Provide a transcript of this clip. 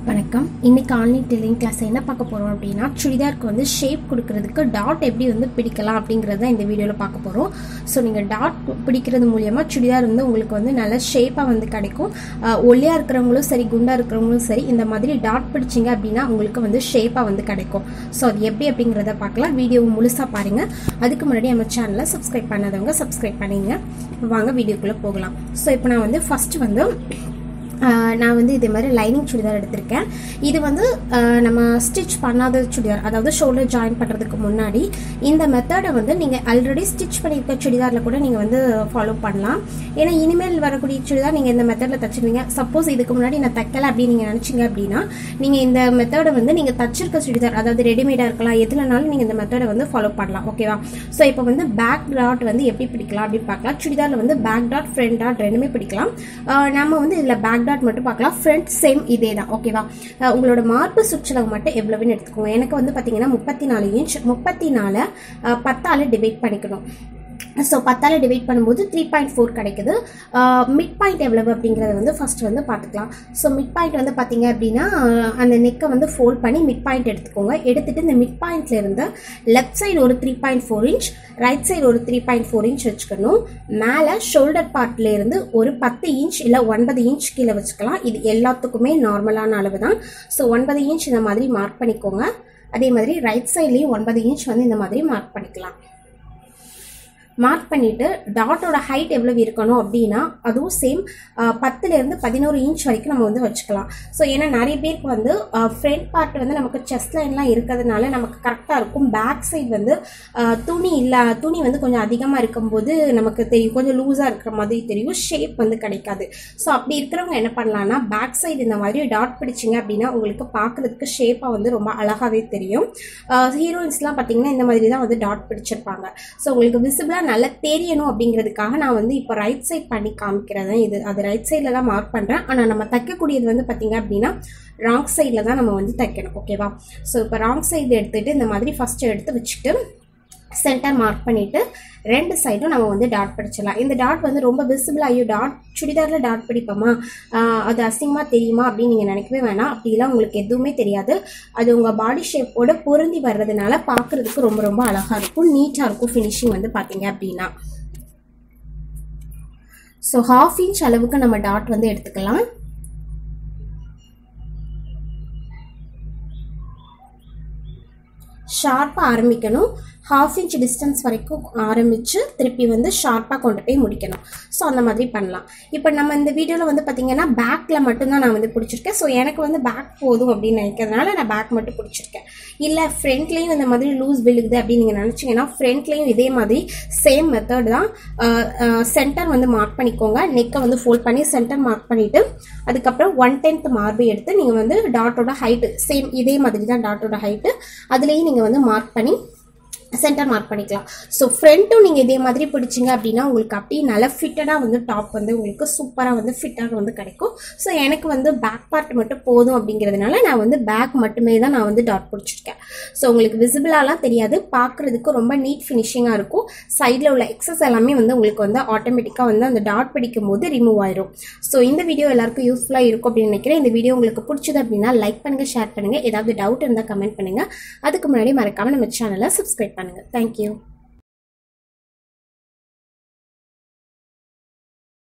வணக்கம் இன்னைக்கு online டெய்லிங் class என்ன பார்க்க போகிறோம் அப்படின்னா சுடிதாருக்கு வந்து ஷேப் கொடுக்கறதுக்கு டாட் எப்படி வந்து பிடிக்கலாம் அப்படிங்கிறத இந்த வீடியோவில் பார்க்க போகிறோம் ஸோ நீங்கள் டாட் பிடிக்கிறது மூலியமாக சுடிதார் வந்து உங்களுக்கு வந்து நல்ல ஷேப்பாக வந்து கிடைக்கும் அஹ் ஒல்லியாக இருக்கிறவங்களும் சரி குண்டாக இருக்கிறவங்களும் சரி இந்த மாதிரி டாட் பிடிச்சிங்க அப்படின்னா உங்களுக்கு வந்து ஷேப்பாக வந்து கிடைக்கும் ஸோ அது எப்படி அப்படிங்கிறத பார்க்கலாம் வீடியோ முழுசாக பாருங்கள் அதுக்கு முன்னாடி நம்ம சேனலை சப்ஸ்கிரைப் பண்ணாதவங்க சப்ஸ்கிரைப் பண்ணிங்க வாங்க வீடியோக்குள்ளே போகலாம் ஸோ இப்போ நான் வந்து ஃபஸ்ட்டு வந்து ஆஹ் நான் வந்து இதே மாதிரி லைனிங் சுடிதார் எடுத்திருக்கேன் இது வந்து ஆஹ் நம்ம ஸ்டிச் பண்ணாத சுடிதார் அதாவது ஷோல்டர் ஜாயின் பண்ணுறதுக்கு முன்னாடி இந்த மெத்தடை வந்து நீங்கள் ஆல்ரெடி ஸ்டிச் பண்ணியிருக்க சுடிதாரில் கூட நீங்கள் வந்து ஃபாலோ பண்ணலாம் ஏன்னா இனிமேல் வரக்கூடிய சுடிதார் நீங்கள் இந்த மெத்தடில் தச்சிருவீங்க சப்போஸ் இதுக்கு முன்னாடி நான் தைக்கல அப்படின்னு நீங்கள் நினச்சிங்க அப்படின்னா நீங்கள் இந்த மெத்தடை வந்து நீங்கள் தச்சிருக்க சுடிதார் அதாவது ரெடிமேடாக இருக்கலாம் எதுலனாலும் நீங்கள் இந்த மெத்தடை வந்து ஃபாலோ பண்ணலாம் ஓகேவா ஸோ இப்போ வந்து பேக் டாட் வந்து எப்படி பிடிக்கலாம் அப்படின்னு பார்க்கலாம் சுடிதாரில் வந்து பேக் டாட் ஃப்ரண்ட் டாட் ரெண்டுமே பிடிக்கலாம் ஆஹ் நம்ம வந்து இதில் பேக் டாட் மட்டும் பார்க்கலாம் ஃப்ரண்ட் சேம் இதே தான் ஓகேவா ஆஹ் உங்களோட மார்பு சுற்றளவு மட்டும் எவ்வளவுன்னு எடுத்துக்கோங்க எனக்கு வந்து பார்த்தீங்கன்னா முப்பத்தி நாலு இன்ச் முப்பத்தி நாலு பத்தால் டிவைட் பண்ணிக்கணும் ஸோ பத்தால் டிவைட் பண்ணும்போது த்ரீ பாயிண்ட் ஃபோர் கிடைக்குது மிட் பாயிண்ட் எவ்வளவு அப்படிங்கிறத வந்து ஃபர்ஸ்ட் வந்து பார்த்துக்கலாம் ஸோ மிட் பாயிண்ட் வந்து பார்த்தீங்க அப்படின்னா ஆஹ் அந்த நெக்கை வந்து ஃபோல்ட் பண்ணி மிட் பாயிண்ட் எடுத்துக்கோங்க எடுத்துட்டு இந்த மிட் பாயிண்ட்ல இருந்து லெஃப்ட் சைடு ஒரு three point four inch right side ஒரு த்ரீ பாயிண்ட் ஃபோர் இன்ச் வச்சுக்கணும் மேலே ஷோல்டர் பார்ட்ல இருந்து ஒரு பத்து இன்ச் இல்லை ஒன்பது இன்ச் கீழே வச்சுக்கலாம் இது எல்லாத்துக்குமே நார்மலான அளவு தான் ஸோ ஒன்பது இன்ச் இந்த மாதிரி மார்க் பண்ணிக்கோங்க அதே மாதிரி ரைட் சைட்லேயும் ஒன்பது இன்ச் வந்து இந்த மாதிரி மார்க் பண்ணிக்கலாம் மார்க் பண்ணிட்டு டாட்டோட ஹைட் எவ்வளவு இருக்கணும் அப்படின்னா அதுவும் சேம் பத்துலேருந்து பதினோரு இன்ச் வரைக்கும் நம்ம வந்து வச்சுக்கலாம் ஸோ ஏன்னா நிறைய பேருக்கு வந்து ஃப்ரண்ட் பார்ட் வந்து நமக்கு செஸ்ட் லைன்லாம் இருக்கிறதுனால நமக்கு கரெக்டாக இருக்கும் பேக் சைடு வந்து அஹ், துணி இல்லை துணி வந்து கொஞ்சம் அதிகமாக இருக்கும்போது நமக்கு தெரியும் கொஞ்சம் லூஸாக இருக்கிற மாதிரி தெரியும் ஷேப் வந்து கிடைக்காது ஸோ அப்படி இருக்கிறவங்க என்ன பண்ணலாம்னா பேக் சைடு இந்த மாதிரி டாட் பிடிச்சிங்க அப்படின்னா உங்களுக்கு பார்க்குறதுக்கு ஷேப்பாக வந்து ரொம்ப அழகாகவே தெரியும் ஹீரோயின்ஸ்லாம் பார்த்தீங்கன்னா இந்த மாதிரி தான் வந்து டாட் பிடிச்சிருப்பாங்க ஸோ உங்களுக்கு விசிபிளாக நல்லா தெரியணும் அப்படிங்கிறதுக்காக நான் வந்து இப்போ ரைட் சைட் பண்ணி காமிக்கிறேன் இது அது ரைட் சைடில் தான் மார்க் பண்ணுறேன் ஆனால் நம்ம தைக்கக்கூடியது வந்து பார்த்தீங்க அப்படின்னா ராங் சைடில் தான் நம்ம வந்து தைக்கணும் ஓகேவா ஸோ இப்போ ராங் சைடு எடுத்துகிட்டு இந்த மாதிரி ஃபஸ்ட்டு எடுத்து வச்சுட்டு சென்டர் மார்க் பண்ணிவிட்டு ரெண்டு சைடும் நம்ம வந்து டாட் பிடிச்சிடலாம் இந்த டாட் வந்து ரொம்ப விசிபிள் ஐயோ டாட் சுடிதாரில் டாட் பிடிப்போமா ஆஹ் அது அசிங்கமாக தெரியுமா அப்படின்னு நீங்கள் நினைக்கவே வேணாம் அப்படிலாம் உங்களுக்கு எதுவுமே தெரியாது அது உங்கள் பாடி ஷேப்போட பொருந்தி வர்றதுனால பார்க்குறதுக்கு ரொம்ப ரொம்ப அழகாக இருக்கும் நீட்டாக இருக்கும் ஃபினிஷிங் வந்து பார்த்தீங்க அப்படின்னா ஸோ ஹாஃப் இன்ச் அளவுக்கு நம்ம டாட் வந்து எடுத்துக்கலாம் ஷார்ப்பாக ஆரம்பிக்கணும் ஹாஃப் இன்ச் டிஸ்டன்ஸ் வரைக்கும் ஆரம்பித்து திருப்பி வந்து ஷார்ப்பாக கொண்டு போய் முடிக்கணும் ஸோ அந்த மாதிரி பண்ணலாம் இப்போ நம்ம இந்த வீடியோவில் வந்து பார்த்தீங்கன்னா பேக்கில் மட்டும்தான் நான் வந்து பிடிச்சிருக்கேன் ஸோ எனக்கு வந்து பேக் போதும் அப்படின்னு நினைக்கிறதுனால நான் பேக் மட்டும் பிடிச்சிருக்கேன் இல்லை ஃப்ரண்ட்லேயும் இந்த மாதிரி லூஸ் விழுகுது அப்படின்னு நீங்கள் நினச்சிங்கன்னா ஃப்ரண்ட்லேயும் இதே மாதிரி சேம் மெத்தட் தான் சென்டர் வந்து மார்க் பண்ணிக்கோங்க நெக்கை வந்து ஃபோல்ட் பண்ணி சென்டர் மார்க் பண்ணிவிட்டு அதுக்கப்புறம் ஒன் டென்த் மார்பை எடுத்து நீங்கள் வந்து டாட்டோட ஹைட்டு சேம் இதே மாதிரி தான் டாட்டோட ஹைட்டு அதுலேயும் நீங்கள் வந்து மார்க் பண்ணி சென்டர் மார்க் பண்ணிக்கலாம் ஸோ ஃப்ரண்ட்டும் நீங்கள் இதே மாதிரி பிடிச்சிங்க அப்படின்னா உங்களுக்கு அப்படியே நல்ல ஃபிட்டடாக வந்து டாப் வந்து உங்களுக்கு சூப்பராக வந்து ஃபிட்டாக வந்து கிடைக்கும் ஸோ எனக்கு வந்து பேக் பார்ட் மட்டும் போதும் அப்படிங்கிறதுனால நான் வந்து பேக் மட்டுமே தான் நான் வந்து டாட் பிடிச்சிருக்கேன் ஸோ உங்களுக்கு விசிபிளாலாம் தெரியாது பார்க்குறதுக்கு ரொம்ப நீட் ஃபினிஷிங்காக இருக்கும் சைடில் உள்ள எக்ஸஸ் எல்லாமே வந்து உங்களுக்கு வந்து ஆட்டோமேட்டிக்காக வந்து அந்த டாட் பிடிக்கும் போது ரிமூவ் ஆயிரும் ஸோ இந்த வீடியோ எல்லாருக்கும் யூஸ்ஃபுல்லாக இருக்கும் அப்படின்னு நினைக்கிறேன் இந்த வீடியோ உங்களுக்கு பிடிச்சது அப்படின்னா லைக் பண்ணுங்கள் ஷேர் பண்ணுங்கள் ஏதாவது டவுட் இருந்தால் கமெண்ட் பண்ணுங்கள் அதுக்கு முன்னாடி மறக்காமல் நம்ம சேனலை சப்ஸ்கிரைப் பண்ணுங்கள் தேங்க்யூ